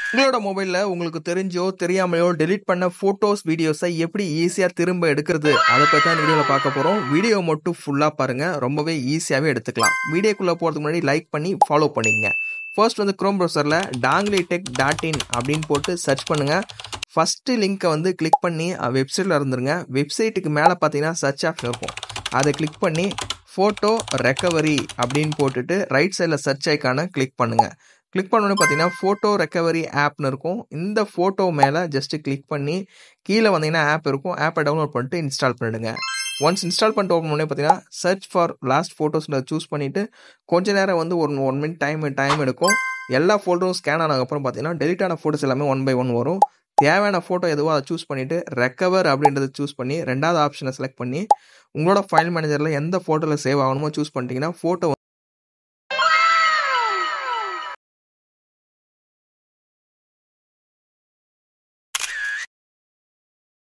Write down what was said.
உங்களோட மொபைல்ல உங்களுக்கு தெரிஞ்சோ, தெரியாமலையோ டெலீட் பண்ண ஃபோட்டோஸ், வீடியோஸ எப்படி ஈஸியா திரும்ப எடுக்கிறது? அத பத்தி தான் இந்த வீடியோல பார்க்க போறோம். வீடியோ மட்டும் ஃபுல்லா பாருங்க. ரொம்பவே ஈஸியாவே எடுத்துக்கலாம். வீடியோக்குள்ள போறதுக்கு முன்னாடி லைக் பண்ணி ஃபாலோ பண்ணிக்கங்க. ஃபர்ஸ்ட் வந்து குரோம் ப்ரௌசர்ல டாங்லிடெக் டாட் இன் அப்படின்னு போட்டு சர்ச் பண்ணுங்க. ஃபர்ஸ்ட் லிங்க்க வந்து கிளிக் பண்ணி வெப்சைட்ல இருந்துருங்க. வெப்சைட்டுக்கு மேல பார்த்தீங்கன்னா சர்ச் ஆப்ஷன் இருக்கும். அத கிளிக் பண்ணி ஃபோட்டோ ரெக்கவரி அப்படின்னு போட்டுட்டு ரைட் சைட்ல சர்ச் ஐகான கிளிக் பண்ணுங்க. கிளிக் பண்ண உடனே பார்த்தீங்கன்னா ஃபோட்டோ ரெக்கவரி ஆப்னு இருக்கும். இந்த ஃபோட்டோ மேல ஜஸ்ட் கிளிக் பண்ணி கீழ வந்தீங்கன்னா ஆப் இருக்கும். ஆப்ப டவுன்லோட் பண்ணிட்டு இன்ஸ்டால் பண்ணிடுங்க. ஒன்ஸ் இன்ஸ்டால் பண்ணிட்டு ஓப்பன் பண்ண பார்த்தீங்கன்னா சர்ச் ஃபார் லாஸ்ட் ஃபோட்டோஸ்ல சூஸ் பண்ணிட்டு கொஞ்ச நேரம் வந்து ஒரு 1 மினிட் டைம் டைம் எடுக்கும். எல்லா ஃபோல்டரும் ஸ்கேன் ஆனதுக்கப்புறம் பார்த்தீங்கன்னா டெலீட் ஆன ஃபோட்டோஸ் எல்லாமே ஒன் பை ஒன் வரும். தேவையான ஃபோட்டோ எதுவோ அத சூஸ் பண்ணிட்டு ரெக்கவர் அப்படின்றத சூஸ் பண்ணி 2வது ஆப்ஷன செலக்ட் பண்ணி உங்களோட ஃபைல் மேனேஜர்ல எந்த ஃபோட்டோல சேவ் ஆகணுமோ சூஸ் பண்ணிட்டீங்கன்னா ஃபோட்டோ